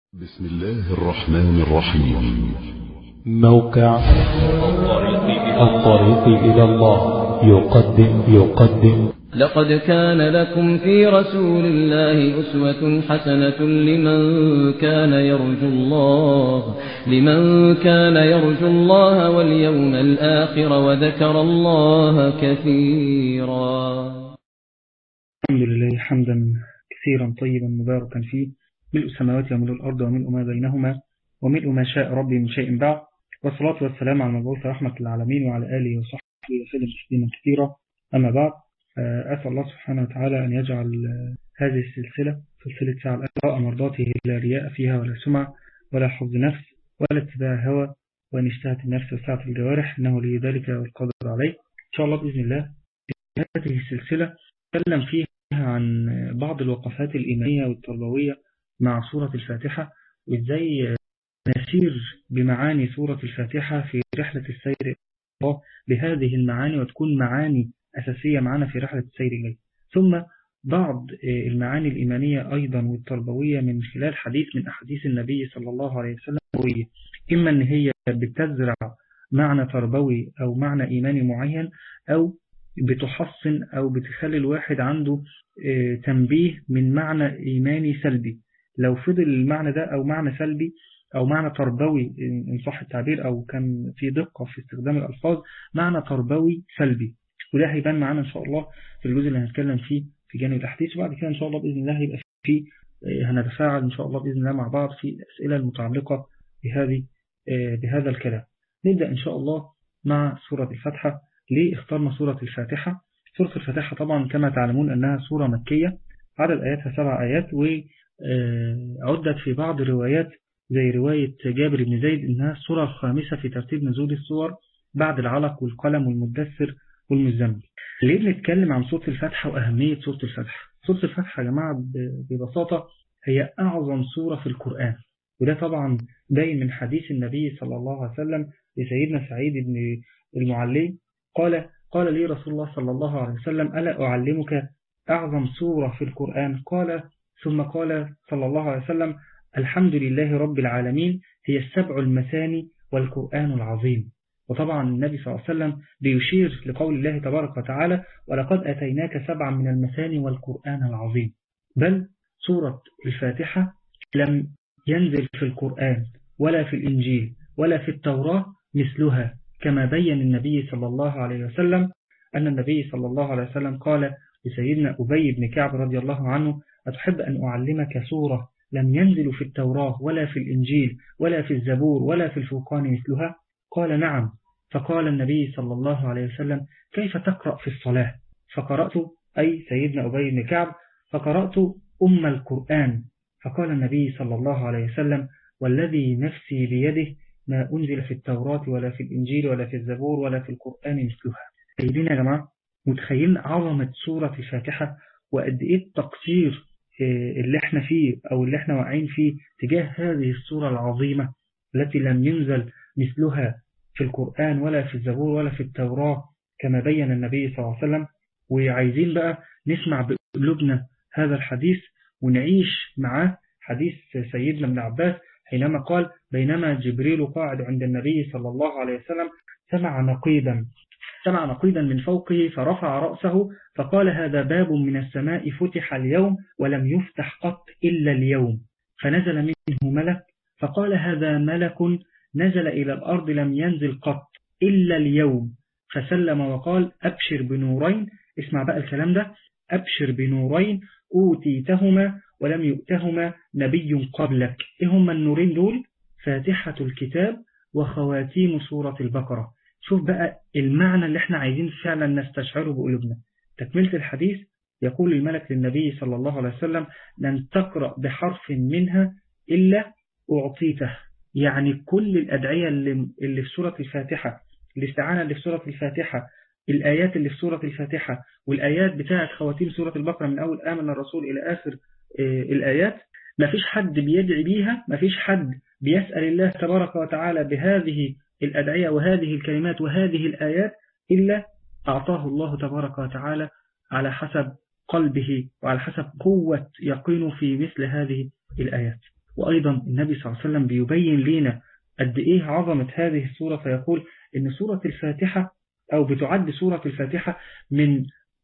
بسم الله الرحمن الرحيم موقع الطريق إلى الله يقدم يقدم لقد كان لكم في رسول الله أسوة حسنة لمن كان يرجو الله لمن كان يرجو الله واليوم الآخر وذكر الله كثيرا الحمد لله حمدا كثيرا طيبا مباركا فيه ملء السماوات وملء الأرض وملء ما بينهما وملء ما شاء ربي من شيء بعد والصلاة والسلام على المبعوث رحمة العالمين وعلى آله وصحبه وسلم تسليما كثيرا أما بعد أسأل الله سبحانه وتعالى أن يجعل هذه السلسلة سلسلة ساعة الأقراء مرضاته لا رياء فيها ولا سمع ولا حظ نفس ولا اتباع هوى وأن اشتهت النفس وسعة الجوارح إنه لي ذلك والقدر عليه إن شاء الله بإذن الله هذه السلسلة تكلم فيها عن بعض الوقفات الإيمانية والتربوية مع سورة الفاتحة وإزاي نسير بمعاني سورة الفاتحة في رحلة السير الله بهذه المعاني وتكون معاني أساسية معنا في رحلة السير إليه ثم بعض المعاني الإيمانية أيضا والتربوية من خلال حديث من أحاديث النبي صلى الله عليه وسلم إما أن هي بتزرع معنى تربوي أو معنى إيماني معين أو بتحصن أو بتخلي الواحد عنده تنبيه من معنى إيماني سلبي لو فضل المعنى ده أو معنى سلبي أو معنى تربوي إن صح التعبير أو كان في دقة في استخدام الألفاظ معنى تربوي سلبي وده هيبان معانا إن شاء الله في الجزء اللي هنتكلم فيه في جانب الأحاديث وبعد كده إن شاء الله بإذن الله هيبقى في هنتفاعل إن شاء الله بإذن الله مع بعض في الأسئلة المتعلقة بهذه بهذا الكلام نبدأ إن شاء الله مع سورة الفاتحة ليه اخترنا سورة الفاتحة سورة الفاتحة طبعا كما تعلمون أنها سورة مكية عدد آياتها سبع آيات وعدت في بعض الروايات زي رواية جابر بن زيد إنها السورة الخامسة في ترتيب نزول السور بعد العلق والقلم والمدثر والمزمل ليه بنتكلم عن سورة الفاتحة وأهمية سورة الفاتحة سورة الفاتحة يا جماعة ببساطة هي أعظم سورة في القرآن وده طبعا باين من حديث النبي صلى الله عليه وسلم لسيدنا سعيد بن المعلي قال قال لي رسول الله صلى الله عليه وسلم ألا أعلمك أعظم سورة في القرآن قال ثم قال صلى الله عليه وسلم الحمد لله رب العالمين هي السبع المثاني والقرآن العظيم وطبعا النبي صلى الله عليه وسلم بيشير لقول الله تبارك وتعالى ولقد أتيناك سبعا من المثاني والقرآن العظيم بل سورة الفاتحة لم ينزل في القرآن ولا في الإنجيل ولا في التوراة مثلها كما بين النبي صلى الله عليه وسلم أن النبي صلى الله عليه وسلم قال لسيدنا أبي بن كعب رضي الله عنه أتحب أن أعلمك سورة لم ينزل في التوراة ولا في الإنجيل ولا في الزبور ولا في الفوقان مثلها قال نعم فقال النبي صلى الله عليه وسلم كيف تقرأ في الصلاة فقرأت أي سيدنا أبي بن كعب فقرأت أم القرآن فقال النبي صلى الله عليه وسلم والذي نفسي بيده ما أنزل في التوراة ولا في الإنجيل ولا في الزبور ولا في القرآن مثلها سيدين يا جماعة متخيلين عظمة سورة الفاتحة وقد إيه التقصير اللي احنا فيه أو اللي احنا واقعين فيه تجاه هذه السورة العظيمة التي لم ينزل مثلها في القرآن ولا في الزبور ولا في التوراة كما بين النبي صلى الله عليه وسلم وعايزين بقى نسمع بقلوبنا هذا الحديث ونعيش معاه حديث سيدنا ابن عباس حينما قال بينما جبريل قاعد عند النبي صلى الله عليه وسلم سمع نقيدا سمع نقيدا من فوقه فرفع رأسه فقال هذا باب من السماء فتح اليوم ولم يفتح قط إلا اليوم فنزل منه ملك فقال هذا ملك نزل إلى الأرض لم ينزل قط إلا اليوم فسلم وقال أبشر بنورين اسمع بقى الكلام ده أبشر بنورين أوتيتهما ولم يؤتهما نبي قبلك إيه هما النورين دول فاتحة الكتاب وخواتيم سورة البقرة شوف بقى المعنى اللي احنا عايزين فعلا نستشعره بقلوبنا تكملة الحديث يقول الملك للنبي صلى الله عليه وسلم لن تقرأ بحرف منها إلا أعطيته يعني كل الأدعية اللي, اللي في سورة الفاتحة الاستعانة اللي في سورة الفاتحة الآيات اللي في سورة الفاتحة والآيات بتاعة خواتيم سورة البقرة من أول آمن الرسول إلى آخر الآيات ما فيش حد بيدعي بيها ما فيش حد بيسأل الله تبارك وتعالى بهذه الأدعية وهذه الكلمات وهذه الآيات إلا أعطاه الله تبارك وتعالى على حسب قلبه وعلى حسب قوة يقينه في مثل هذه الآيات وأيضا النبي صلى الله عليه وسلم بيبين لنا قد إيه عظمة هذه السورة فيقول إن سورة الفاتحة أو بتعد سورة الفاتحة من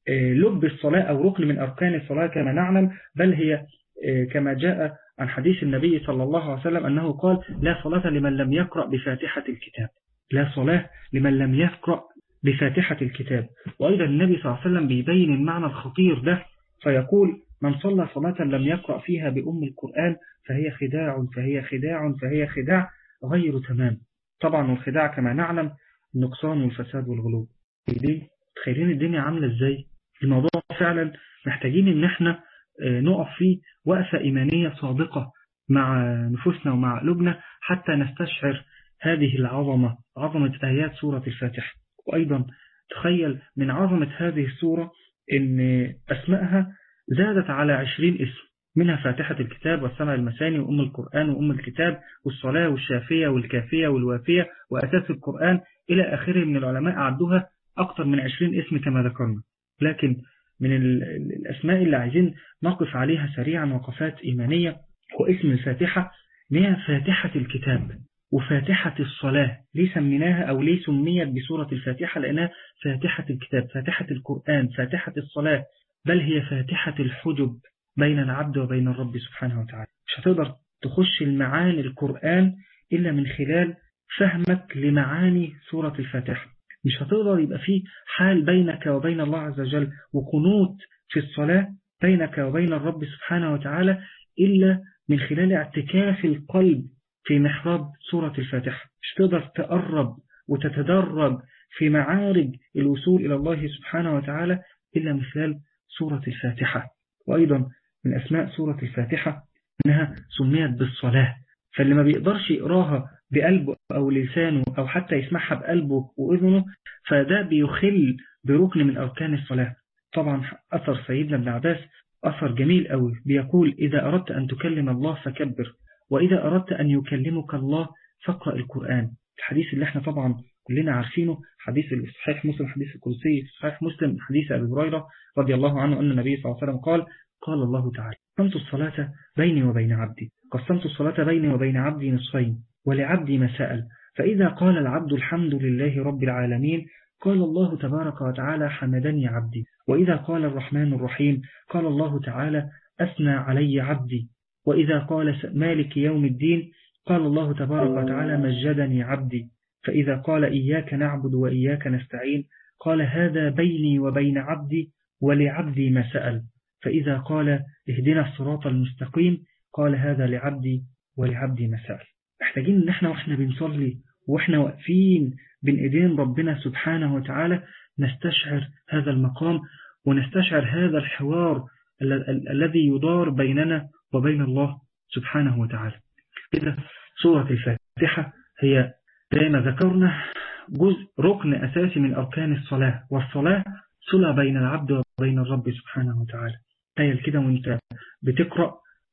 لب الصلاة أو ركن من أركان الصلاة كما نعلم بل هي كما جاء عن حديث النبي صلى الله عليه وسلم أنه قال لا صلاة لمن لم يقرأ بفاتحة الكتاب لا صلاة لمن لم يقرأ بفاتحة الكتاب وأيضا النبي صلى الله عليه وسلم بيبين المعنى الخطير ده فيقول من صلى صلاة لم يقرأ فيها بأم القرآن فهي خداع فهي خداع فهي خداع غير تمام طبعا والخداع كما نعلم النقصان والفساد والغلو دي تخيلين الدنيا عاملة ازاي الموضوع فعلا محتاجين ان احنا نقف فيه وقفة إيمانية صادقة مع نفوسنا ومع قلوبنا حتى نستشعر هذه العظمة عظمة آيات سورة الفاتحة وأيضا تخيل من عظمة هذه السورة أن أسمائها زادت على عشرين اسم منها فاتحة الكتاب والسمع المثاني وأم القرآن وأم الكتاب والصلاة والشافية والكافية والوافية وأساس القرآن إلى آخره من العلماء عدوها أكثر من عشرين اسم كما ذكرنا لكن من الأسماء اللي عايزين نقف عليها سريعا وقفات إيمانية واسم الفاتحة هي فاتحة الكتاب وفاتحة الصلاة ليه سميناها أو ليه سميت بسورة الفاتحة لأنها فاتحة الكتاب فاتحة القرآن فاتحة الصلاة بل هي فاتحة الحجب بين العبد وبين الرب سبحانه وتعالى مش هتقدر تخش المعاني القرآن إلا من خلال فهمك لمعاني سورة الفاتحة مش هتقدر يبقى فيه حال بينك وبين الله عز وجل وقنوت في الصلاة بينك وبين الرب سبحانه وتعالى إلا من خلال اعتكاف القلب في محراب سورة الفاتحة مش تقدر تقرب وتتدرج في معارج الوصول إلى الله سبحانه وتعالى إلا من خلال سورة الفاتحة وأيضا من أسماء سورة الفاتحة أنها سميت بالصلاة فاللي ما بيقدرش يقراها بقلبه أو لسانه أو حتى يسمعها بقلبه وإذنه فده بيخل بركن من أركان الصلاة طبعا أثر سيدنا ابن عباس أثر جميل قوي بيقول إذا أردت أن تكلم الله فكبر وإذا أردت أن يكلمك الله فاقرأ القرآن الحديث اللي احنا طبعا كلنا عارفينه حديث صحيح مسلم حديث القدسي صحيح مسلم حديث أبي هريرة رضي الله عنه أن النبي صلى الله عليه وسلم قال قال الله تعالى قسمت الصلاة بيني وبين عبدي قسمت الصلاة بيني وبين عبدي نصفين ولعبدي ما سأل فإذا قال العبد الحمد لله رب العالمين قال الله تبارك وتعالى حمدني عبدي وإذا قال الرحمن الرحيم قال الله تعالى أثنى علي عبدي وإذا قال مالك يوم الدين قال الله تبارك وتعالى مجدني عبدي فإذا قال إياك نعبد وإياك نستعين قال هذا بيني وبين عبدي ولعبدي ما سأل فإذا قال اهدنا الصراط المستقيم قال هذا لعبدي ولعبدي ما سأل محتاجين ان احنا واحنا بنصلي واحنا واقفين بين ايدين ربنا سبحانه وتعالى نستشعر هذا المقام ونستشعر هذا الحوار ال ال الذي يدار بيننا وبين الله سبحانه وتعالى إذا سورة الفاتحة هي زي ما ذكرنا جزء ركن أساسي من أركان الصلاة والصلاة صلة بين العبد وبين الرب سبحانه وتعالى تخيل كده وانت بتقرأ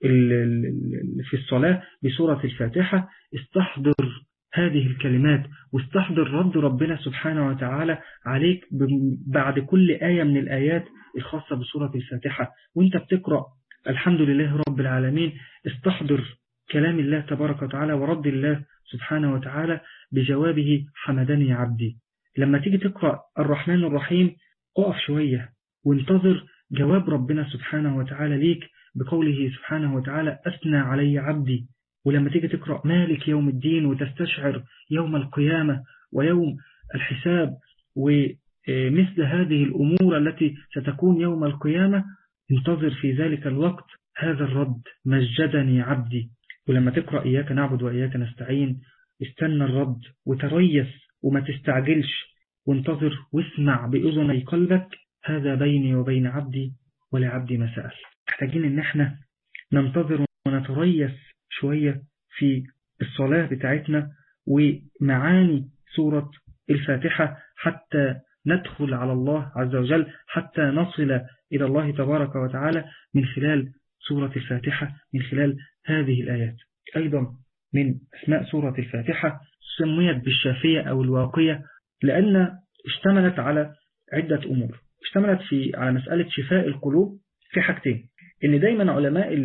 في الصلاة بسورة الفاتحة استحضر هذه الكلمات واستحضر رد ربنا سبحانه وتعالى عليك بعد كل آية من الآيات الخاصة بسورة الفاتحة وانت بتقرأ الحمد لله رب العالمين استحضر كلام الله تبارك وتعالى ورد الله سبحانه وتعالى بجوابه حمدني عبدي لما تيجي تقرأ الرحمن الرحيم اقف شوية وانتظر جواب ربنا سبحانه وتعالى ليك بقوله سبحانه وتعالى أثنى علي عبدي ولما تيجي تقرأ مالك يوم الدين وتستشعر يوم القيامة ويوم الحساب ومثل هذه الأمور التي ستكون يوم القيامة انتظر في ذلك الوقت هذا الرد مجدني عبدي ولما تقرأ إياك نعبد وإياك نستعين استنى الرد وتريث وما تستعجلش وانتظر واسمع بأذني قلبك هذا بيني وبين عبدي ولعبدي ما سأل محتاجين ان احنا ننتظر ونتريث شوية في الصلاة بتاعتنا ومعاني سورة الفاتحة حتى ندخل على الله عز وجل حتى نصل إلى الله تبارك وتعالى من خلال سورة الفاتحة من خلال هذه الآيات أيضا من أسماء سورة الفاتحة سميت بالشافية أو الواقية لأن اشتملت على عدة أمور اشتملت في على مسألة شفاء القلوب في حاجتين ان دايما علماء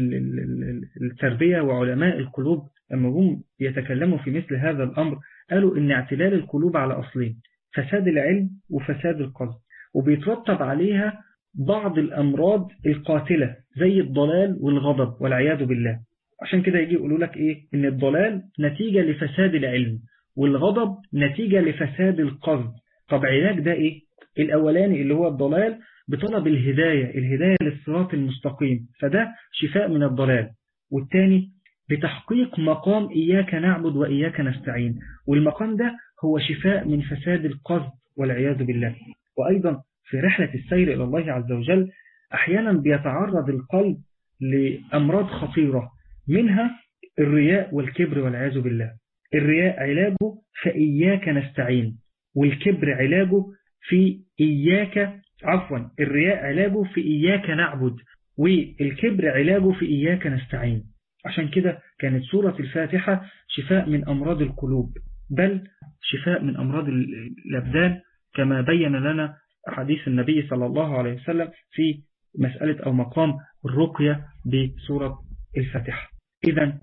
التربية وعلماء القلوب لما هم يتكلموا في مثل هذا الأمر قالوا ان اعتلال القلوب على أصلين فساد العلم وفساد القلب وبيترتب عليها بعض الأمراض القاتلة زي الضلال والغضب والعياذ بالله عشان كده يجي يقولوا لك إيه إن الضلال نتيجة لفساد العلم والغضب نتيجة لفساد القلب طب علاج ده إيه الأولاني اللي هو الضلال بطلب الهداية الهداية للصراط المستقيم فده شفاء من الضلال والتاني بتحقيق مقام إياك نعبد وإياك نستعين والمقام ده هو شفاء من فساد القصد والعياذ بالله وأيضا في رحلة السير إلى الله عز وجل أحيانا بيتعرض القلب لأمراض خطيرة منها الرياء والكبر والعياذ بالله الرياء علاجه فإياك نستعين والكبر علاجه في إياك عفوا الرياء علاجه في إياك نعبد والكبر علاجه في إياك نستعين عشان كده كانت سورة الفاتحة شفاء من أمراض القلوب بل شفاء من أمراض الأبدان كما بين لنا حديث النبي صلى الله عليه وسلم في مسألة أو مقام الرقية بسورة الفاتحة إذا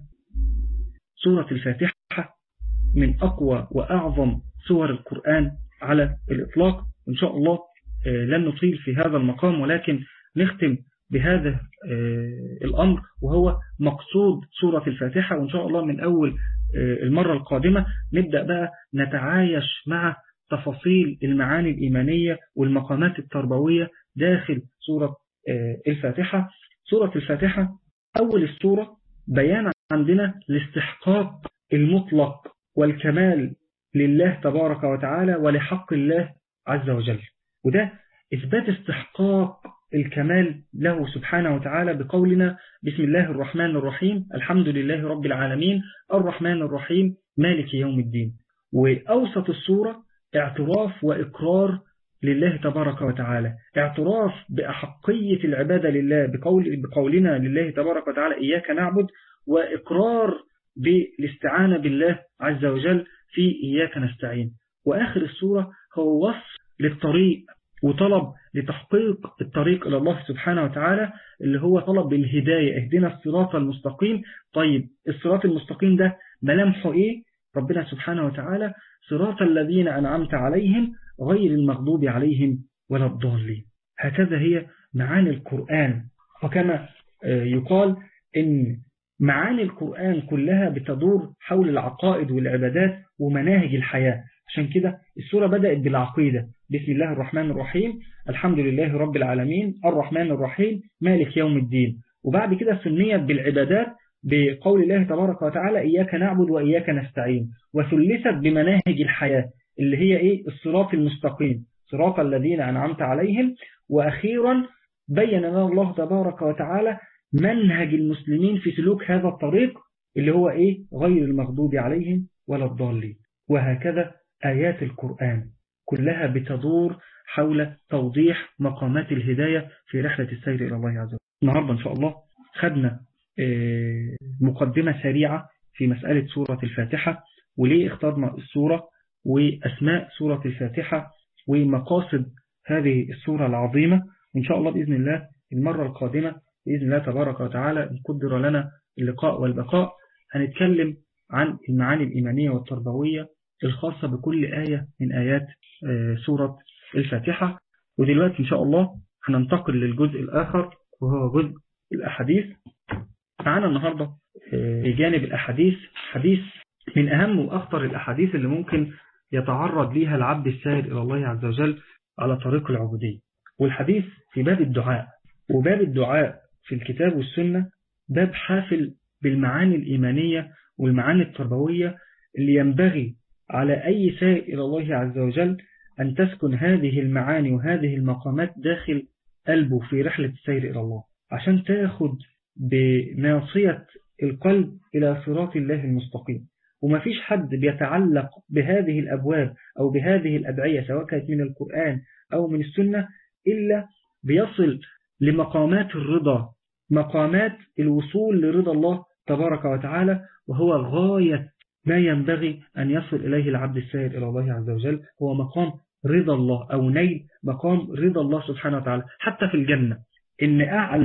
سورة الفاتحة من أقوى وأعظم سور القرآن على الإطلاق إن شاء الله لن نطيل في هذا المقام ولكن نختم بهذا الأمر وهو مقصود سورة الفاتحة وإن شاء الله من أول المرة القادمة نبدأ بقى نتعايش مع تفاصيل المعاني الإيمانية والمقامات التربوية داخل سورة الفاتحة سورة الفاتحة أول السورة بيان عندنا الاستحقاق المطلق والكمال لله تبارك وتعالى ولحق الله عز وجل وده إثبات استحقاق الكمال له سبحانه وتعالى بقولنا بسم الله الرحمن الرحيم الحمد لله رب العالمين الرحمن الرحيم مالك يوم الدين وأوسط السورة اعتراف وإقرار لله تبارك وتعالى اعتراف بأحقية العبادة لله بقول بقولنا لله تبارك وتعالى إياك نعبد وإقرار بالاستعانة بالله عز وجل في إياك نستعين وآخر السورة هو وصف للطريق وطلب لتحقيق الطريق إلى الله سبحانه وتعالى اللي هو طلب الهداية اهدنا الصراط المستقيم طيب الصراط المستقيم ده ملامحه إيه ربنا سبحانه وتعالى صراط الذين أنعمت عليهم غير المغضوب عليهم ولا الضالين هكذا هي معاني القرآن وكما يقال إن معاني القرآن كلها بتدور حول العقائد والعبادات ومناهج الحياة عشان كده السورة بدأت بالعقيدة بسم الله الرحمن الرحيم الحمد لله رب العالمين الرحمن الرحيم مالك يوم الدين وبعد كده سنيت بالعبادات بقول الله تبارك وتعالى إياك نعبد وإياك نستعين وثلثت بمناهج الحياة اللي هي إيه الصراط المستقيم صراط الذين أنعمت عليهم وأخيرا بين لنا الله تبارك وتعالى منهج المسلمين في سلوك هذا الطريق اللي هو إيه غير المغضوب عليهم ولا الضالين وهكذا آيات القرآن كلها بتدور حول توضيح مقامات الهداية في رحلة السير إلى الله عز وجل النهاردة إن شاء الله خدنا مقدمة سريعة في مسألة سورة الفاتحة وليه اخترنا السورة وأسماء سورة الفاتحة ومقاصد هذه السورة العظيمة وإن شاء الله بإذن الله المرة القادمة بإذن الله تبارك وتعالى إن قدر لنا اللقاء والبقاء هنتكلم عن المعاني الإيمانية والتربوية الخاصة بكل آية من آيات سورة الفاتحة ودلوقتي إن شاء الله هننتقل للجزء الآخر وهو جزء الأحاديث معنا النهاردة بجانب الأحاديث حديث من أهم وأخطر الأحاديث اللي ممكن يتعرض ليها العبد السائر إلى الله عز وجل على طريق العبودية والحديث في باب الدعاء وباب الدعاء في الكتاب والسنة باب حافل بالمعاني الإيمانية والمعاني التربوية اللي ينبغي على أي سائر إلى الله عز وجل أن تسكن هذه المعاني وهذه المقامات داخل قلبه في رحلة السير إلى الله عشان تاخد بناصية القلب إلى صراط الله المستقيم وما فيش حد بيتعلق بهذه الأبواب أو بهذه الأدعية سواء كانت من القرآن أو من السنة إلا بيصل لمقامات الرضا مقامات الوصول لرضا الله تبارك وتعالى وهو غاية ما ينبغي أن يصل إليه العبد السائر إلى الله عز وجل هو مقام رضا الله أو نيل مقام رضا الله سبحانه وتعالى حتى في الجنة إن أعلى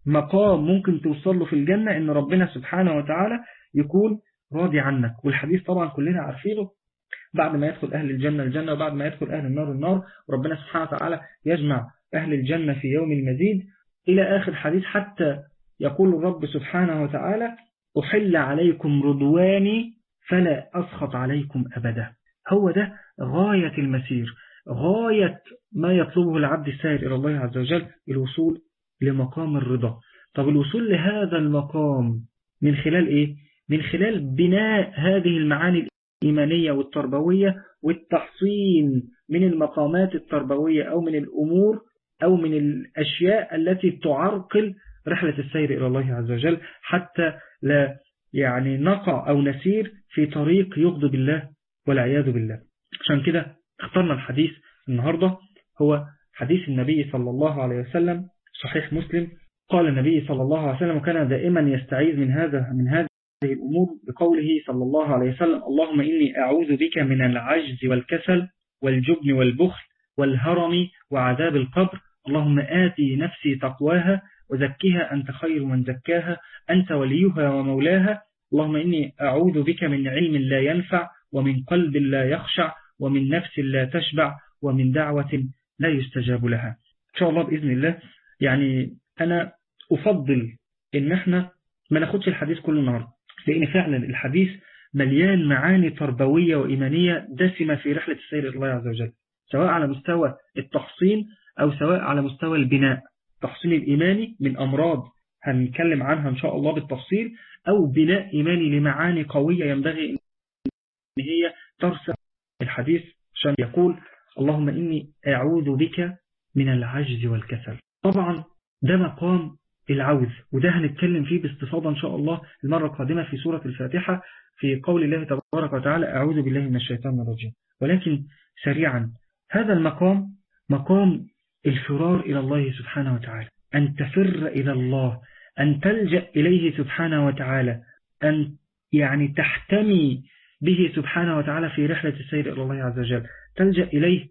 مقام ممكن توصل له في الجنة ان ربنا سبحانه وتعالى يكون راضي عنك والحديث طبعا كلنا عارفينه بعد ما يدخل أهل الجنة الجنة وبعد ما يدخل أهل النار النار وربنا سبحانه وتعالى يجمع أهل الجنة في يوم المزيد إلى آخر حديث حتى يقول الرب سبحانه وتعالى أحل عليكم رضواني فلا أسخط عليكم أبدا هو ده غاية المسير غاية ما يطلبه العبد السائر إلى الله عز وجل الوصول لمقام الرضا طب الوصول لهذا المقام من خلال إيه؟ من خلال بناء هذه المعاني الإيمانية والتربوية والتحصين من المقامات التربوية أو من الأمور أو من الأشياء التي تعرقل رحلة السير إلى الله عز وجل حتى لا يعني نقع أو نسير في طريق يغضب الله والعياذ بالله عشان كده اخترنا الحديث النهاردة هو حديث النبي صلى الله عليه وسلم صحيح مسلم قال النبي صلى الله عليه وسلم وكان دائما يستعيذ من هذا من هذه الأمور بقوله صلى الله عليه وسلم اللهم إني أعوذ بك من العجز والكسل والجبن والبخل والهرم وعذاب القبر اللهم آتي نفسي تقواها وزكها أنت خير من زكاها أنت وليها ومولاها اللهم إني أعوذ بك من علم لا ينفع ومن قلب لا يخشع ومن نفس لا تشبع ومن دعوة لا يستجاب لها إن شاء الله بإذن الله يعني أنا أفضل إن احنا ما ناخدش الحديث كله النهاردة لأن فعلا الحديث مليان معاني تربوية وإيمانية دسمة في رحلة السير إلى الله عز وجل سواء على مستوى التحصين أو سواء على مستوى البناء التحصين الإيماني من أمراض هنتكلم عنها إن شاء الله بالتفصيل أو بناء إيماني لمعاني قوية ينبغي أن هي ترسم الحديث عشان يقول اللهم إني أعوذ بك من العجز والكسل طبعا ده مقام العوذ وده هنتكلم فيه باستفاضة إن شاء الله المرة القادمة في سورة الفاتحة في قول الله تبارك وتعالى أعوذ بالله من الشيطان الرجيم ولكن سريعا هذا المقام مقام الفرار إلى الله سبحانه وتعالى أن تفر إلى الله أن تلجأ إليه سبحانه وتعالى أن يعني تحتمي به سبحانه وتعالى في رحلة السير إلى الله عز وجل تلجأ إليه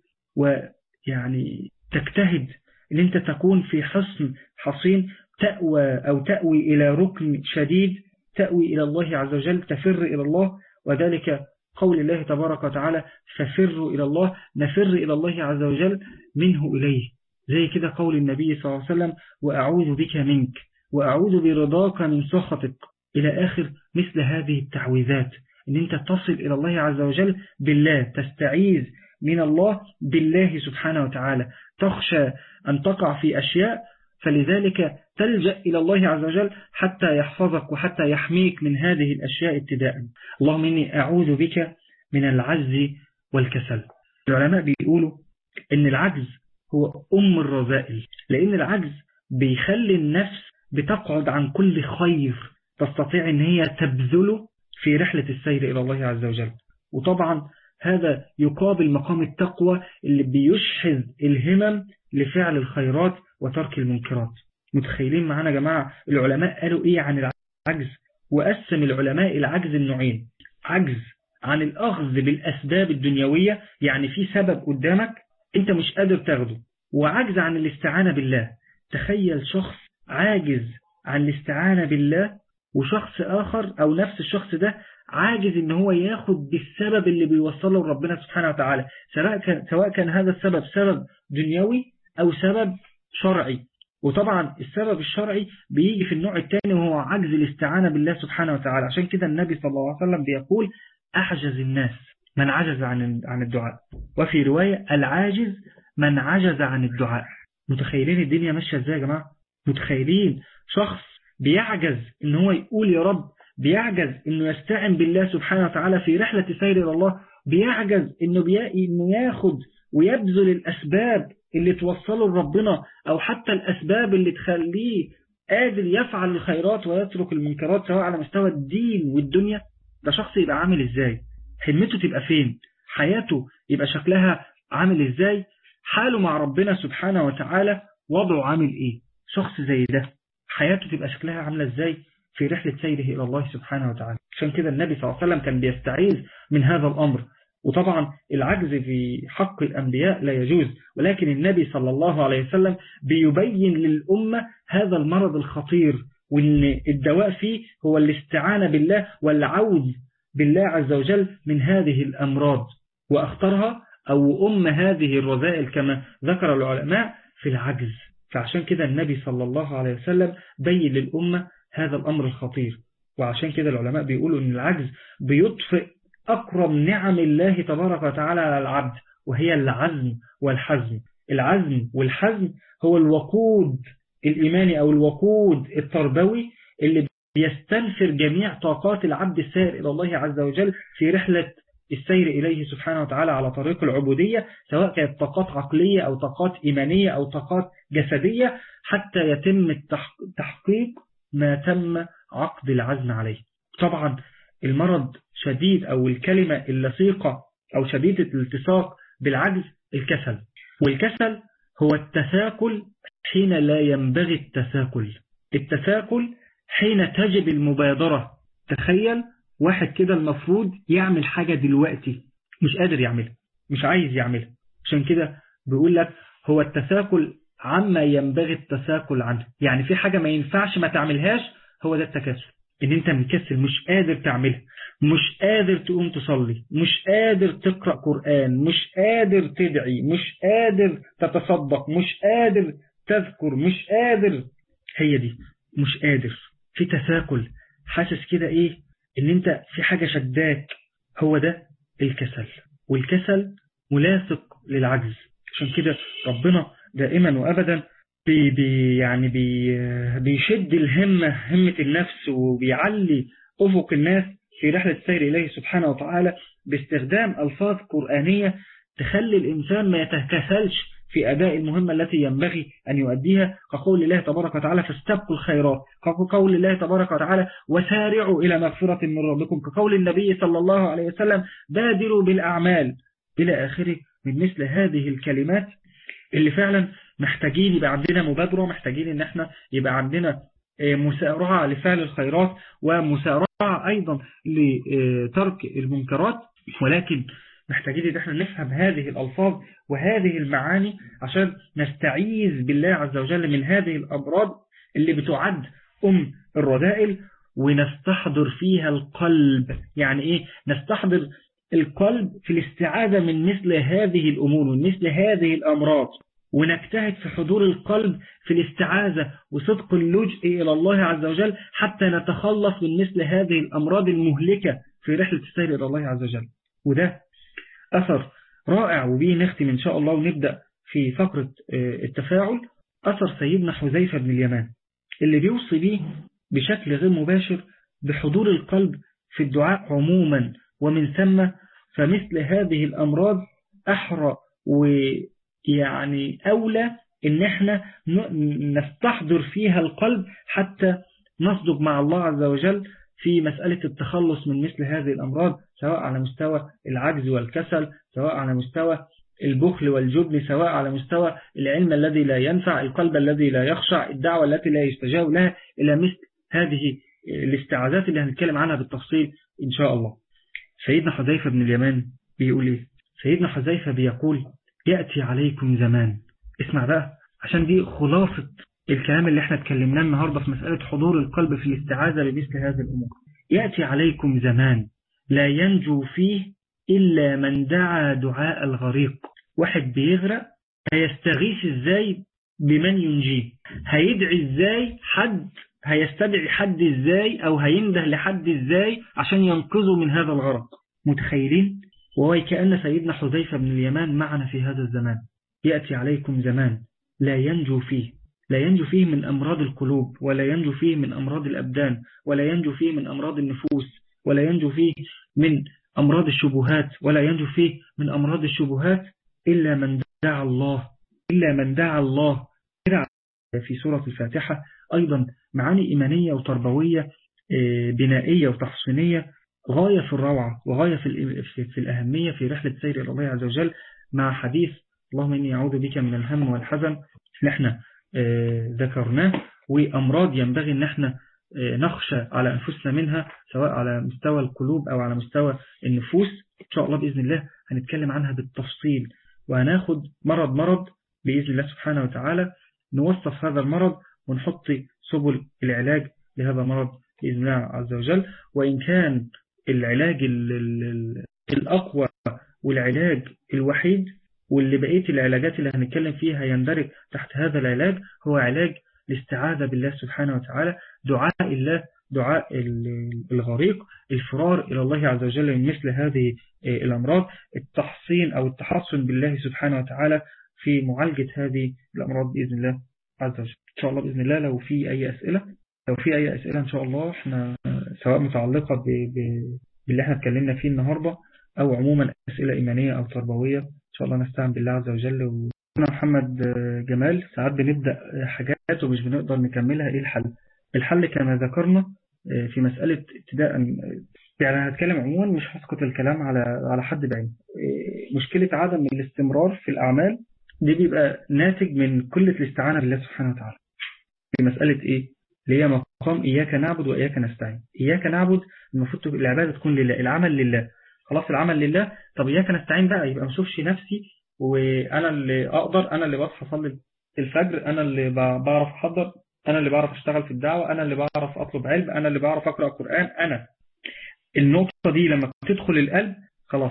ويعني تجتهد أن أنت تكون في حصن حصين تأوى أو تأوي إلى ركن شديد تأوي إلى الله عز وجل تفر إلى الله وذلك قول الله تبارك وتعالى ففروا إلى الله نفر إلى الله عز وجل منه إليه زي كده قول النبي صلى الله عليه وسلم وأعوذ بك منك وأعوذ برضاك من سخطك إلى آخر مثل هذه التعويذات أن أنت تصل إلى الله عز وجل بالله تستعيذ من الله بالله سبحانه وتعالى تخشى أن تقع في أشياء فلذلك تلجأ إلى الله عز وجل حتى يحفظك وحتى يحميك من هذه الأشياء ابتداء اللهم إني أعوذ بك من العجز والكسل العلماء بيقولوا إن العجز هو أم الرذائل لأن العجز بيخلي النفس بتقعد عن كل خير تستطيع أن هي تبذله في رحلة السير إلى الله عز وجل وطبعا هذا يقابل مقام التقوى اللي بيشحذ الهمم لفعل الخيرات وترك المنكرات متخيلين معانا جماعة العلماء قالوا إيه عن العجز وقسم العلماء العجز النوعين عجز عن الأخذ بالأسباب الدنيوية يعني في سبب قدامك أنت مش قادر تاخده وعجز عن الاستعانة بالله تخيل شخص عاجز عن الاستعانة بالله وشخص آخر أو نفس الشخص ده عاجز ان هو ياخد بالسبب اللي بيوصله لربنا سبحانه وتعالى سواء كان, سواء كان هذا السبب سبب دنيوي أو سبب شرعي وطبعا السبب الشرعي بيجي في النوع الثاني وهو عجز الاستعانة بالله سبحانه وتعالى عشان كده النبي صلى الله عليه وسلم بيقول أحجز الناس من عجز عن عن الدعاء وفي رواية العاجز من عجز عن الدعاء متخيلين الدنيا ماشية ازاي يا جماعة متخيلين شخص بيعجز ان هو يقول يا رب بيعجز انه يستعن بالله سبحانه وتعالى في رحلة سير الى الله بيعجز انه, بي... إنه ياخد ويبذل الاسباب اللي توصله لربنا او حتى الاسباب اللي تخليه قادر يفعل الخيرات ويترك المنكرات سواء على مستوى الدين والدنيا ده شخص يبقى عامل ازاي همته تبقى فين حياته يبقى شكلها عامل ازاي حاله مع ربنا سبحانه وتعالى وضعه عامل ايه شخص زي ده حياته تبقى شكلها عاملة ازاي في رحلة سيره إلى الله سبحانه وتعالى عشان كده النبي صلى الله عليه وسلم كان بيستعيذ من هذا الأمر وطبعا العجز في حق الأنبياء لا يجوز ولكن النبي صلى الله عليه وسلم بيبين للأمة هذا المرض الخطير وأن الدواء فيه هو الاستعانة بالله والعوذ بالله عز وجل من هذه الأمراض وأخطرها أو أم هذه الرذائل كما ذكر العلماء في العجز فعشان كده النبي صلى الله عليه وسلم بين للأمة هذا الأمر الخطير وعشان كده العلماء بيقولوا أن العجز بيطفئ أكرم نعم الله تبارك وتعالى على العبد وهي العزم والحزم العزم والحزم هو الوقود الإيماني أو الوقود التربوي اللي بيستنفر جميع طاقات العبد السائر إلى الله عز وجل في رحلة السير إليه سبحانه وتعالى على طريق العبودية سواء كانت طاقات عقلية أو طاقات إيمانية أو طاقات جسدية حتى يتم تحقيق ما تم عقد العزم عليه طبعا المرض شديد أو الكلمة اللصيقة أو شديدة الالتصاق بالعجز الكسل والكسل هو التثاكل حين لا ينبغي التثاكل التثاكل حين تجب المبادرة تخيل واحد كده المفروض يعمل حاجة دلوقتي مش قادر يعملها مش عايز يعملها عشان كده بيقول لك هو التثاكل عما ينبغي التثاكل عنه يعني في حاجة ما ينفعش ما تعملهاش هو ده التكاسل ان انت مكسل مش قادر تعملها مش قادر تقوم تصلي مش قادر تقرأ قرآن مش قادر تدعي مش قادر تتصدق مش قادر تذكر مش قادر هي دي مش قادر في تثاكل حاسس كده ايه ان انت في حاجة شداك هو ده الكسل والكسل ملاصق للعجز عشان كده ربنا دائما وابدا بي بي يعني بي بيشد الهمة همة النفس وبيعلي أفق الناس في رحلة السير إليه سبحانه وتعالى باستخدام ألفاظ قرآنية تخلي الإنسان ما يتكسلش في أداء المهمة التي ينبغي أن يؤديها كقول الله تبارك وتعالى فاستبقوا الخيرات كقول الله تبارك وتعالى وسارعوا إلى مغفرة من ربكم كقول النبي صلى الله عليه وسلم بادروا بالأعمال إلى آخره من مثل هذه الكلمات اللي فعلا محتاجين يبقى عندنا مبادرة محتاجين ان احنا يبقى عندنا مسارعة لفعل الخيرات ومسارعة ايضا لترك المنكرات ولكن محتاجين ان احنا نفهم هذه الالفاظ وهذه المعاني عشان نستعيذ بالله عز وجل من هذه الامراض اللي بتعد ام الرذائل ونستحضر فيها القلب يعني ايه نستحضر القلب في الاستعاذة من مثل هذه الأمور ومن مثل هذه الأمراض ونجتهد في حضور القلب في الاستعاذة وصدق اللجء إلى الله عز وجل حتى نتخلص من مثل هذه الأمراض المهلكة في رحلة السير إلى الله عز وجل وده أثر رائع وبيه نختم إن شاء الله ونبدأ في فقرة التفاعل أثر سيدنا حذيفة بن اليمان اللي بيوصي به بشكل غير مباشر بحضور القلب في الدعاء عموما ومن ثم فمثل هذه الأمراض أحرى ويعني أولى إن احنا نستحضر فيها القلب حتى نصدق مع الله عز وجل في مسألة التخلص من مثل هذه الأمراض سواء على مستوى العجز والكسل سواء على مستوى البخل والجبن سواء على مستوى العلم الذي لا ينفع القلب الذي لا يخشع الدعوة التي لا يستجاب لها إلى مثل هذه الاستعاذات اللي هنتكلم عنها بالتفصيل إن شاء الله سيدنا حذيفة بن اليمان بيقول إيه سيدنا حذيفة بيقول يأتي عليكم زمان اسمع بقى عشان دي خلاصة الكلام اللي احنا اتكلمناه النهاردة في مسألة حضور القلب في الاستعاذة بمثل هذه الأمور يأتي عليكم زمان لا ينجو فيه إلا من دعا دعاء الغريق واحد بيغرق هيستغيث ازاي بمن ينجيه هيدعي ازاي حد هيستدعي حد ازاي او هينده لحد ازاي عشان ينقذه من هذا الغرق متخيلين وهو كأن سيدنا حذيفة بن اليمان معنا في هذا الزمان يأتي عليكم زمان لا ينجو فيه لا ينجو فيه من أمراض القلوب ولا ينجو فيه من أمراض الأبدان ولا ينجو فيه من أمراض النفوس ولا ينجو فيه من أمراض الشبهات ولا ينجو فيه من أمراض الشبهات إلا من دعا الله إلا من دعا الله في سورة الفاتحة أيضا معاني إيمانية وتربوية بنائية وتحصينية غاية في الروعة وغاية في, في الأهمية في رحلة سير إلى الله عز وجل مع حديث اللهم إني أعوذ بك من الهم والحزن اللي احنا ذكرناه وأمراض ينبغي أن احنا نخشى على أنفسنا منها سواء على مستوى القلوب أو على مستوى النفوس إن شاء الله بإذن الله هنتكلم عنها بالتفصيل وهناخد مرض مرض بإذن الله سبحانه وتعالى نوصف هذا المرض ونحط سبل العلاج لهذا المرض بإذن الله عز وجل وإن كان العلاج الأقوى والعلاج الوحيد واللي بقية العلاجات اللي هنتكلم فيها يندرج تحت هذا العلاج هو علاج الاستعاذة بالله سبحانه وتعالى دعاء الله دعاء الغريق الفرار إلى الله عز وجل من مثل هذه الأمراض التحصين أو التحصن بالله سبحانه وتعالى في معالجة هذه الأمراض بإذن الله عز وجل إن شاء الله بإذن الله لو في أي أسئلة لو في أي أسئلة إن شاء الله إحنا سواء متعلقة ب... ب... باللي إحنا اتكلمنا فيه النهاردة أو عموما أسئلة إيمانية أو تربوية إن شاء الله نستعن بالله عز وجل و... محمد جمال ساعات بنبدأ حاجات ومش بنقدر نكملها إيه الحل الحل كما ذكرنا في مسألة ابتداء يعني هتكلم عموما مش هسقط الكلام على على حد بعين مشكلة عدم الاستمرار في الأعمال دي بيبقى ناتج من قلة الاستعانة بالله سبحانه وتعالى في مسألة إيه؟ اللي هي مقام إياك نعبد وإياك نستعين إياك نعبد المفروض العبادة تكون لله العمل لله خلاص العمل لله طب إياك نستعين بقى يبقى ما اشوفش نفسي وأنا اللي أقدر أنا اللي بصحى أصلي الفجر أنا اللي بعرف أحضر أنا اللي بعرف أشتغل في الدعوة أنا اللي بعرف أطلب علم أنا اللي بعرف أقرأ القرآن أنا النقطة دي لما تدخل القلب خلاص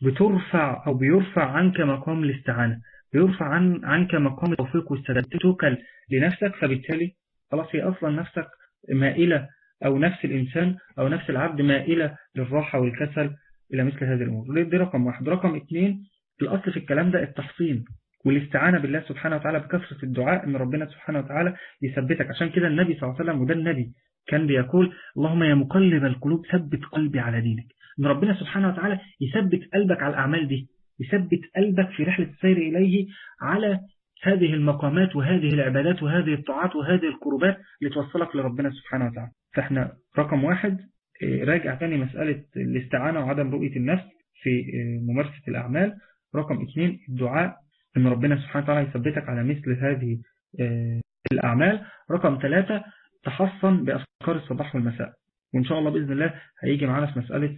بترفع أو بيرفع عنك مقام الاستعانة بيرفع عن عنك مقام التوفيق والسداد توكل لنفسك فبالتالي خلاص هي أصلا نفسك مائلة أو نفس الإنسان أو نفس العبد مائلة للراحة والكسل إلى مثل هذه الأمور دي رقم واحد رقم اثنين الأصل في الكلام ده التحصين والاستعانة بالله سبحانه وتعالى بكثرة الدعاء ان ربنا سبحانه وتعالى يثبتك عشان كده النبي صلى الله عليه وسلم وده النبي كان بيقول اللهم يا مقلب القلوب ثبت قلبي على دينك ان ربنا سبحانه وتعالى يثبت قلبك على الأعمال دي يثبت قلبك في رحلة السير إليه على هذه المقامات وهذه العبادات وهذه الطاعات وهذه القربات اللي توصلك لربنا سبحانه وتعالى فاحنا رقم واحد راجع تاني مسألة الاستعانة وعدم رؤية النفس في ممارسة الأعمال رقم اثنين الدعاء ان ربنا سبحانه وتعالى يثبتك على مثل هذه الأعمال رقم ثلاثة تحصن بأفكار الصباح والمساء وإن شاء الله بإذن الله هيجي معنا في مسألة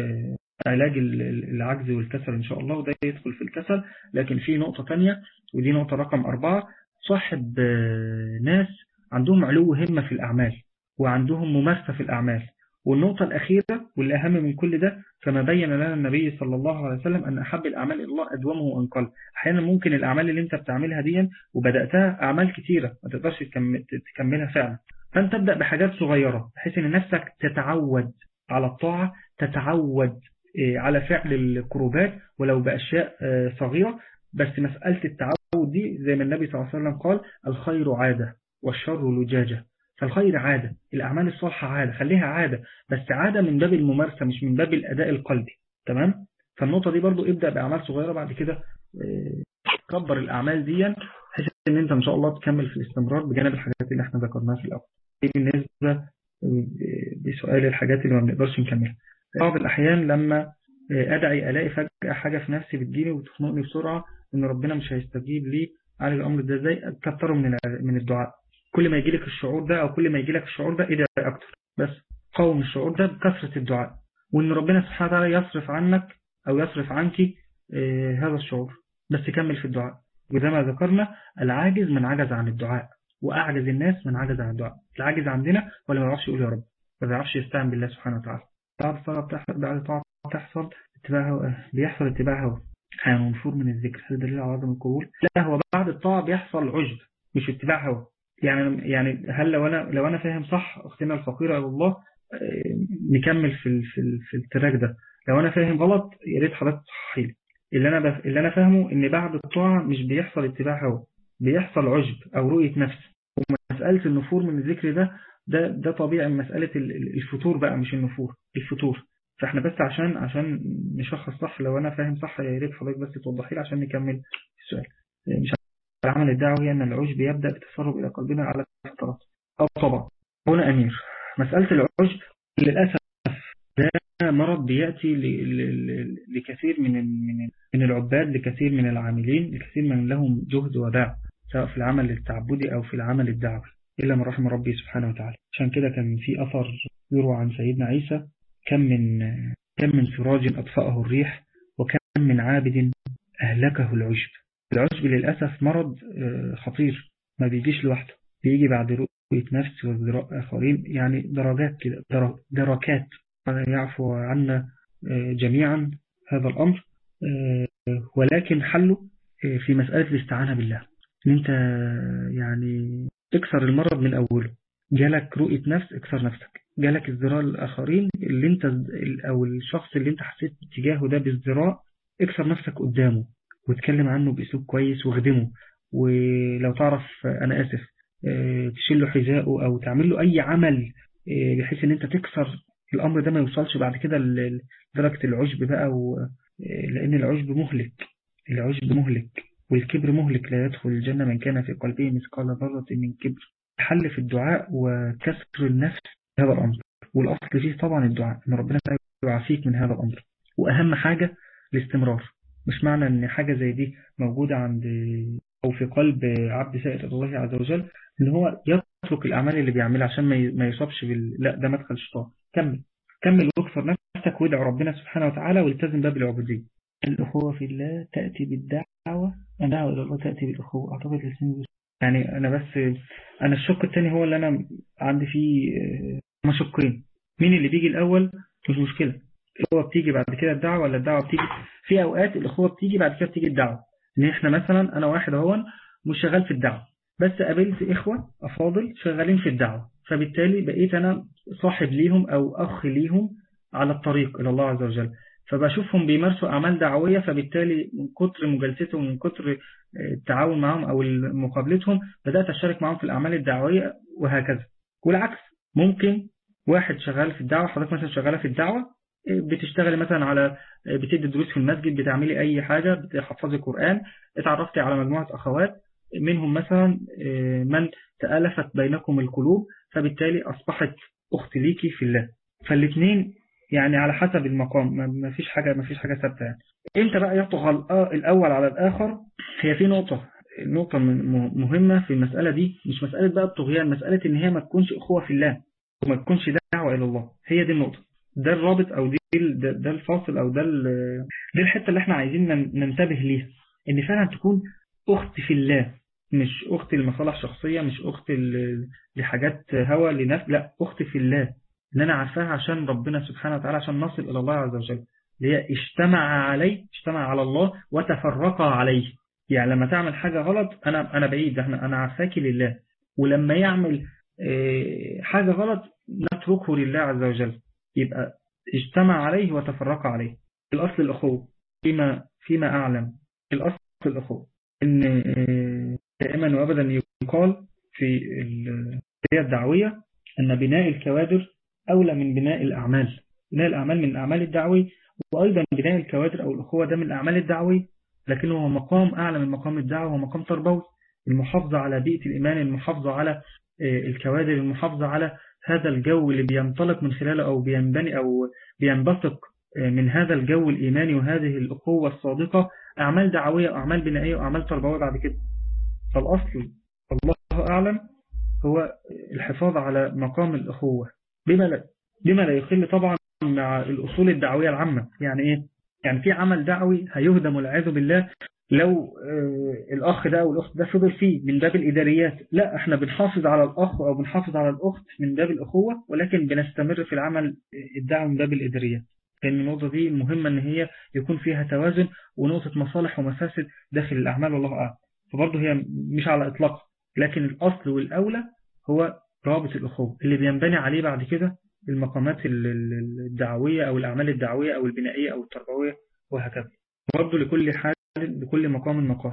علاج العجز والكسل إن شاء الله وده يدخل في الكسل لكن في نقطة تانية ودي نقطة رقم أربعة صاحب ناس عندهم علو همة في الأعمال وعندهم ممارسة في الأعمال والنقطة الأخيرة واللي أهم من كل ده كما بين لنا النبي صلى الله عليه وسلم أن أحب الأعمال إلى الله أدومه وأنقل أحيانا ممكن الأعمال اللي أنت بتعملها دي وبدأتها أعمال كتيرة ما تقدرش تكملها فعلا فأنت تبدأ بحاجات صغيرة بحيث أن نفسك تتعود على الطاعة تتعود على فعل القربات ولو بأشياء صغيرة بس مسألة التعود دي زي ما النبي صلى الله عليه وسلم قال الخير عادة والشر لجاجة فالخير عادة الأعمال الصالحة عادة خليها عادة بس عادة من باب الممارسة مش من باب الأداء القلبي تمام فالنقطة دي برضو ابدأ بأعمال صغيرة بعد كده كبر الأعمال دي بحيث ان انت ان شاء الله تكمل في الاستمرار بجانب الحاجات اللي احنا ذكرناها في الأول دي بالنسبة بسؤال الحاجات اللي ما بنقدرش نكملها بعض الأحيان لما أدعي ألاقي فجأة حاجة في نفسي بتجيني وتخنقني بسرعة إن ربنا مش هيستجيب لي على الأمر ده ازاي كتره من من الدعاء كل ما يجي لك الشعور ده أو كل ما يجي لك الشعور ده ادعي أكتر بس قوم الشعور ده بكثرة الدعاء وإن ربنا سبحانه وتعالى يصرف عنك أو يصرف عنك هذا الشعور بس كمل في الدعاء وزي ما ذكرنا العاجز من عجز عن الدعاء وأعجز الناس من عجز عن الدعاء العاجز عندنا ولا ما يعرفش يقول يا رب ما يعرفش يستعن بالله سبحانه وتعالى بعد الصلاة بتحصل بعد الطاعة بتحصل اتباع بيحصل اتباع هوى منفور من الذكر هذا دليل على عدم القبول لا هو بعد الطاعة بيحصل عجب مش اتباع هوى يعني يعني هل لو انا لو انا فاهم صح اختنا الفقيرة الى الله نكمل في في في التراك ده لو انا فاهم غلط يا ريت حضرتك تصححي لي اللي انا بف... اللي انا فاهمه ان بعد الطاعة مش بيحصل اتباع هوى بيحصل عجب او رؤية نفس ومسألة النفور من الذكر ده ده ده طبيعي من مسألة الفتور بقى مش النفور الفتور فاحنا بس عشان عشان نشخص صح لو انا فاهم صح يا ريت حضرتك بس توضحي لي عشان نكمل السؤال مش العمل الدعوي ان العجب يبدا بتسرب الى قلبنا على فترات او طبعا هنا امير مساله العجب للاسف ده مرض بياتي لكثير من من من العباد لكثير من العاملين لكثير من لهم جهد وداع سواء في العمل التعبدي او في العمل الدعوي الا من رحم ربي سبحانه وتعالى عشان كده كان في اثر يروى عن سيدنا عيسى كم من كم من سراج أطفأه الريح وكم من عابد أهلكه العجب العجب للأسف مرض خطير ما بيجيش لوحده بيجي بعد رؤية نفس وازدراء آخرين يعني درجات كده دركات يعفو عنا جميعا هذا الأمر ولكن حله في مسألة الاستعانة بالله ان انت يعني اكسر المرض من أوله جالك رؤية نفس اكسر نفسك جالك ازدراء الآخرين اللي انت أو الشخص اللي انت حسيت اتجاهه ده بازدراء اكسر نفسك قدامه واتكلم عنه بأسلوب كويس واخدمه ولو تعرف أنا آسف تشيله حذاءه أو تعمل له أي عمل بحيث ان انت تكسر الأمر ده ما يوصلش بعد كده لدرجة العجب بقى و... لأن العجب مهلك العجب مهلك والكبر مهلك لا يدخل الجنة من كان في قلبه مثقال ذرة من كبر الحل في الدعاء وكسر النفس هذا الأمر والأصل فيه طبعا الدعاء إن ربنا يعافيك من هذا الأمر وأهم حاجة الاستمرار مش معنى أن حاجة زي دي موجودة عند أو في قلب عبد سائر الله عز وجل إن هو يترك الأعمال اللي بيعملها عشان ما يصابش بال... لا ده مدخل الشيطان كمل كمل واكسر نفسك وادعو ربنا سبحانه وتعالى والتزم باب العبودية الأخوة في الله تأتي بالدعوة الدعوة إلى الله تأتي بالأخوة أعتقد الاسم يعني أنا بس أنا الشق الثاني هو اللي أنا عندي فيه مشقين مين اللي بيجي الأول مش مشكلة الأخوة بتيجي بعد كده الدعوة ولا الدعوة بتيجي في أوقات الأخوة بتيجي بعد كده بتيجي الدعوة إن إحنا مثلا أنا واحد أهون مش شغال في الدعوة بس قابلت إخوة أفاضل شغالين في الدعوة فبالتالي بقيت أنا صاحب ليهم أو أخ ليهم على الطريق إلى الله عز وجل فبشوفهم بيمارسوا أعمال دعوية فبالتالي من كتر مجالستهم من كتر التعاون معهم أو مقابلتهم بدأت أشارك معهم في الأعمال الدعوية وهكذا والعكس ممكن واحد شغال في الدعوة حضرتك مثلا شغالة في الدعوة بتشتغلي مثلا على بتدي دروس في المسجد بتعملي أي حاجة بتحفظي قرآن اتعرفتي على مجموعة أخوات منهم مثلا من تألفت بينكم القلوب فبالتالي أصبحت أخت ليكي في الله فالاثنين يعني على حسب المقام ما فيش حاجة ما فيش حاجة ثابتة يعني امتى بقى يطغى الأول على الآخر هي في نقطة نقطة مهمة في المسألة دي مش مسألة بقى الطغيان مسألة إن هي ما تكونش أخوة في الله وما تكونش دعوة إلى الله هي دي النقطة ده الرابط أو دي ده, ده الفاصل أو ده دي الحتة اللي احنا عايزين ننتبه ليها إن فعلا تكون أخت في الله مش أخت لمصالح شخصية مش أخت لحاجات هوى لنفس لا أخت في الله ان انا عارفاها عشان ربنا سبحانه وتعالى عشان نصل الى الله عز وجل اللي هي اجتمع عليه اجتمع على الله وتفرقا عليه يعني لما تعمل حاجة غلط انا انا بعيد احنا انا عارفاكي لله ولما يعمل حاجة غلط نتركه لله عز وجل يبقى اجتمع عليه وتفرقا عليه الاصل الاخوه فيما فيما اعلم الاصل الاخوه ان دائما وابدا يقال في الدعويه الدعويه ان بناء الكوادر أولى من بناء الأعمال بناء الأعمال من الأعمال الدعوية وأيضا بناء الكوادر أو الأخوة ده من الأعمال الدعوية لكنه هو مقام أعلى من مقام الدعوة ومقام تربوي المحافظة على بيئة الإيمان المحافظة على الكوادر المحافظة على هذا الجو اللي بينطلق من خلاله أو بينبني أو بينبثق من هذا الجو الإيماني وهذه الأخوة الصادقة أعمال دعوية وأعمال بنائية وأعمال تربوية بعد كده فالأصل الله أعلم هو الحفاظ على مقام الأخوة بما لا, بما لا يخل طبعا مع الأصول الدعوية العامة يعني إيه؟ يعني في عمل دعوي هيهدم والعياذ بالله لو الأخ ده أو الأخت ده فضل فيه من باب الإداريات لا احنا بنحافظ على الأخ أو بنحافظ على الأخت من باب الأخوة ولكن بنستمر في العمل الدعوي من باب الإداريات لأن النقطة دي مهمة أن هي يكون فيها توازن ونقطة مصالح ومفاسد داخل الأعمال والله أعلم فبرضه هي مش على إطلاق لكن الأصل والأولى هو رابط الأخوة اللي بينبني عليه بعد كده المقامات الدعوية أو الأعمال الدعوية أو البنائية أو التربوية وهكذا برضه لكل حال لكل مقام مقال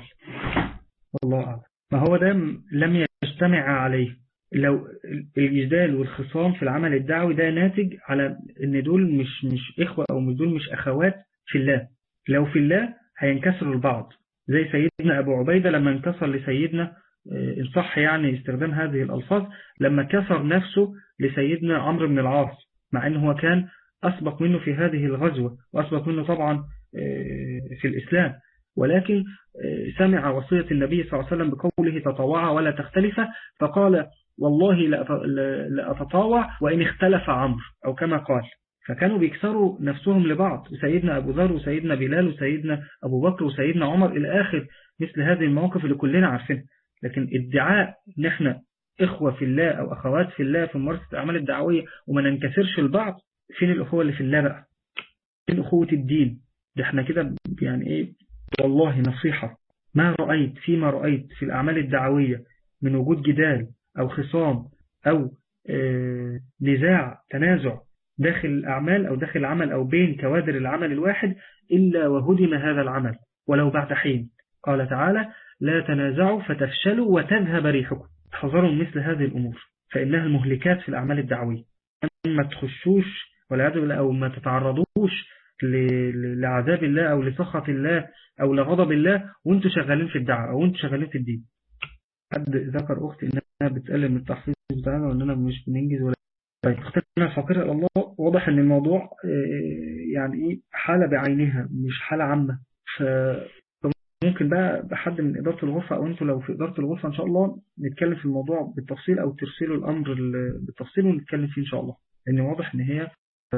والله أعلم ما هو ده لم يجتمع عليه لو الجدال والخصام في العمل الدعوي ده ناتج على ان دول مش مش إخوة أو مش دول مش أخوات في الله لو في الله هينكسروا البعض زي سيدنا أبو عبيدة لما انكسر لسيدنا إن صح يعني استخدام هذه الألفاظ لما كسر نفسه لسيدنا عمرو بن العاص مع أنه هو كان أسبق منه في هذه الغزوة وأسبق منه طبعا في الإسلام ولكن سمع وصية النبي صلى الله عليه وسلم بقوله تطوع ولا تختلف فقال والله لا أتطاوع وإن اختلف عمرو أو كما قال فكانوا بيكسروا نفسهم لبعض سيدنا أبو ذر وسيدنا بلال وسيدنا أبو بكر وسيدنا عمر إلى آخر مثل هذه المواقف اللي كلنا عارفينها لكن ادعاء ان احنا إخوة في الله أو أخوات في الله في ممارسة الأعمال الدعوية وما ننكسرش البعض فين الأخوة اللي في الله بقى فين أخوة الدين ده احنا كده يعني إيه والله نصيحة ما رأيت فيما رأيت في الأعمال الدعوية من وجود جدال أو خصام أو اه نزاع تنازع داخل الأعمال أو داخل العمل أو بين كوادر العمل الواحد إلا وهدم هذا العمل ولو بعد حين قال تعالى لا تنازعوا فتفشلوا وتذهب ريحكم حذروا من مثل هذه الأمور فإنها المهلكات في الأعمال الدعوية ما تخشوش والعياذ بالله أو ما تتعرضوش لعذاب الله أو لسخط الله أو لغضب الله وانتوا شغالين في الدعوة أو انتوا شغالين في الدين حد ذكر أختي إنها بتقلل من التحفيظ بتاعنا وإننا مش بننجز ولا طيب اختنا الفقيرة إلى الله واضح إن الموضوع يعني إيه حالة بعينها مش حالة عامة ممكن بقى بحد من إدارة الغرفة أو أنتوا لو في إدارة الغرفة إن شاء الله نتكلم في الموضوع بالتفصيل أو ترسلوا الأمر بالتفصيل ونتكلم فيه إن شاء الله لأن واضح إن هي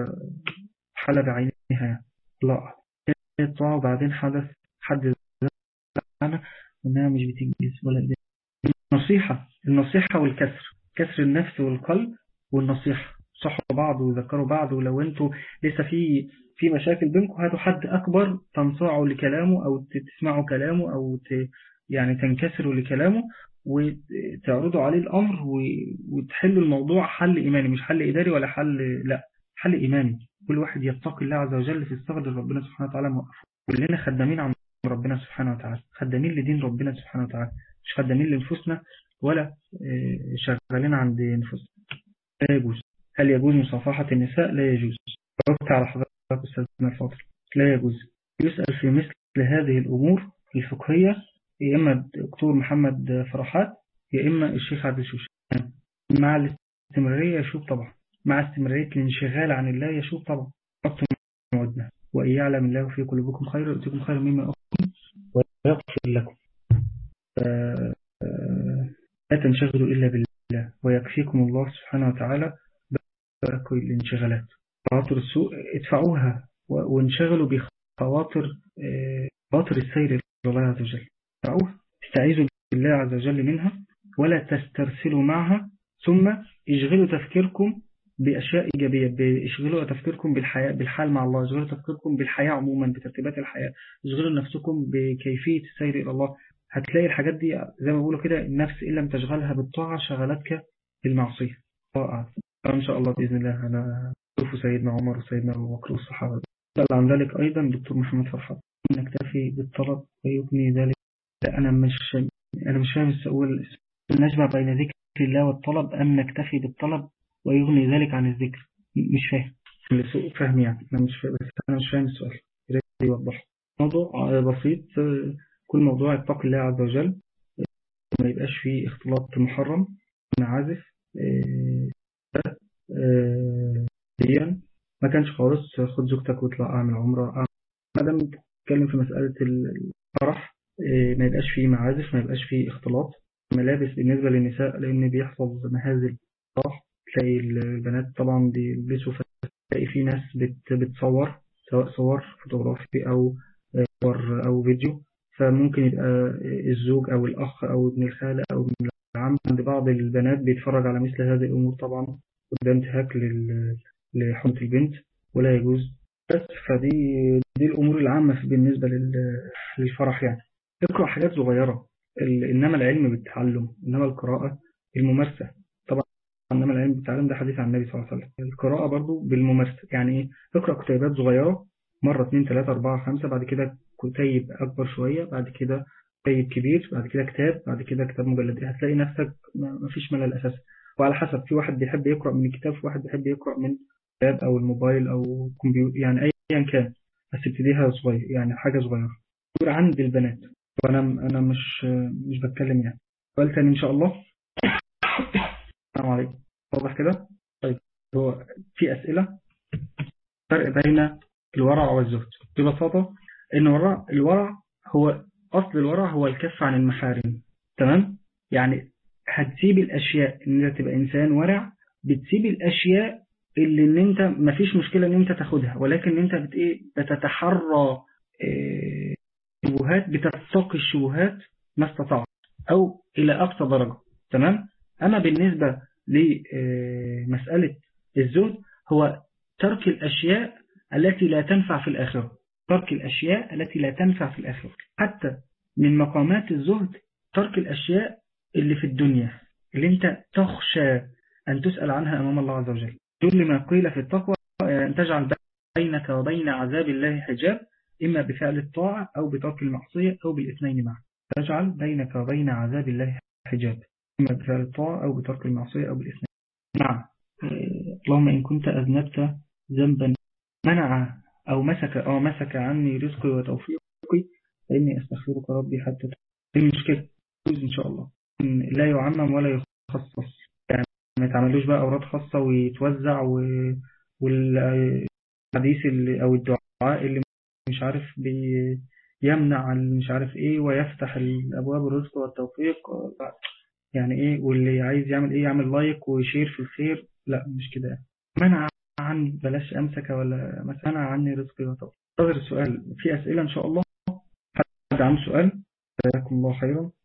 حالة بعينها لا طاعة وبعدين حدث حد أنا وإنها مش بتنجز ولا إيه النصيحة النصيحة والكسر كسر النفس والقلب والنصيحة صحوا بعض وذكروا بعض ولو انتوا لسه في في مشاكل بينكم هاتوا حد أكبر تنصاعوا لكلامه أو تسمعوا كلامه أو ت يعني تنكسروا لكلامه وتعرضوا عليه الأمر وتحلوا الموضوع حل إيماني مش حل إداري ولا حل لا حل إيماني كل واحد يتقي الله عز وجل في استغفر ربنا سبحانه وتعالى موقف كلنا خدامين عن ربنا سبحانه وتعالى خدامين لدين ربنا سبحانه وتعالى مش خدامين لنفوسنا ولا شغالين عند نفوسنا لا يجوز هل يجوز مصافحة النساء لا يجوز ربط على حضرتك أستاذنا الفاضل لا يجوز يسأل في مثل هذه الأمور الفقهية يا إما الدكتور محمد فرحات يا إما الشيخ عبد الشوشي مع الاستمرارية يشوف طبعا مع استمرارية الانشغال عن الله يشوف طبعا أكتم عدنا وإن يعلم الله في قلوبكم خير يؤتكم خير مما أخذكم ويغفر لكم لا تنشغلوا إلا بالله ويكفيكم الله سبحانه وتعالى بكل الانشغالات خواطر السوء ادفعوها وانشغلوا بخواطر خواطر السير إلى الله عز وجل ادفعوها استعيذوا بالله عز وجل منها ولا تسترسلوا معها ثم اشغلوا تفكيركم بأشياء إيجابية اشغلوا تفكيركم بالحياة بالحال مع الله اشغلوا تفكيركم بالحياة عموما بترتيبات الحياة اشغلوا نفسكم بكيفية السير إلى الله هتلاقي الحاجات دي زي ما بيقولوا كده النفس إن لم تشغلها بالطاعة شغلتك بالمعصية طاعة إن شاء الله بإذن الله أنا أشوف سيدنا عمر وسيدنا أبو بكر والصحابة سأل عن ذلك أيضا دكتور محمد فرحات نكتفي بالطلب ويبني ذلك لا أنا مش أنا مش فاهم السؤال نجمع بين ذكر الله والطلب أم نكتفي بالطلب ويغني ذلك عن الذكر مش فاهم لسوء فهم يعني أنا مش فاهم بس أنا مش فاهم السؤال يريد يوضح موضوع بسيط كل موضوع اتقي الله عز وجل ما يبقاش فيه اختلاط محرم معازف ديا ما كانش خالص خد زوجتك واطلع اعمل عمره ما دام بتتكلم في مسألة الفرح ما يبقاش فيه معازف ما يبقاش فيه اختلاط ملابس بالنسبة للنساء لأن بيحصل مهازل صح تلاقي البنات طبعا بيلبسوا تلاقي في ناس بت بتصور سواء صور فوتوغرافي أو صور أو فيديو فممكن يبقى الزوج أو الأخ أو ابن الخالة أو ابن العم عند بعض البنات بيتفرج على مثل هذه الأمور طبعا وده انتهاك لحرمة البنت ولا يجوز بس فدي دي الأمور العامة بالنسبة للفرح يعني اقرأ حاجات صغيرة إنما العلم بالتعلم إنما القراءة الممارسة طبعا إنما العلم بالتعلم ده حديث عن النبي صلى الله عليه وسلم القراءة برضو بالممارسة يعني إيه اقرأ كتيبات صغيرة مرة اثنين ثلاثة أربعة خمسة بعد كده كتيب أكبر شوية بعد كده كتيب كبير بعد كده كتاب بعد كده كتاب مجلد هتلاقي نفسك ما فيش ملل أساسا وعلى حسب في واحد بيحب يقرأ من الكتاب في واحد بيحب يقرأ من كتاب أو الموبايل أو كمبيوتر يعني أيا كان بس ابتديها صغير يعني حاجة صغيرة عند البنات وأنا أنا مش مش بتكلم يعني سؤال تاني إن شاء الله السلام عليكم واضح كده طيب هو في أسئلة فرق بين الورع والزهد ببساطة إن الورع الورع هو أصل الورع هو الكف عن المحارم تمام يعني هتسيب الأشياء إن تبقى إنسان ورع بتسيب الأشياء اللي ان انت مفيش مشكلة ان انت تاخدها ولكن انت بت ايه بتتحرى إيه شبهات بتتقي الشبهات ما استطعت او الى اقصى درجة تمام اما بالنسبة لمسألة الزهد هو ترك الاشياء التي لا تنفع في الاخرة ترك الاشياء التي لا تنفع في الاخرة حتى من مقامات الزهد ترك الاشياء اللي في الدنيا اللي انت تخشى ان تسأل عنها امام الله عز وجل دول ما قيل في التقوى أن تجعل بينك وبين عذاب الله حجاب إما بفعل الطاعة أو بترك المعصية أو بالاثنين معا تجعل بينك وبين عذاب الله حجاب إما بفعل الطاعة أو بترك المعصية أو بالاثنين معا اللهم إن كنت أذنبت ذنبا منع أو مسك أو مسك عني رزقي وتوفيقي فإني أستغفرك ربي حتى المشكلة إن شاء الله لا يعمم ولا يخصص يعني ما يتعملوش بقى أوراد خاصة ويتوزع و... والحديث اللي أو الدعاء اللي مش عارف بيمنع مش عارف إيه ويفتح الأبواب الرزق والتوفيق يعني إيه واللي عايز يعمل إيه يعمل لايك ويشير في الخير لا مش كده منع عني بلاش أمسك ولا منع عني رزقي وتوفيق انتظر السؤال في أسئلة إن شاء الله حد عنده سؤال جزاكم الله خيرا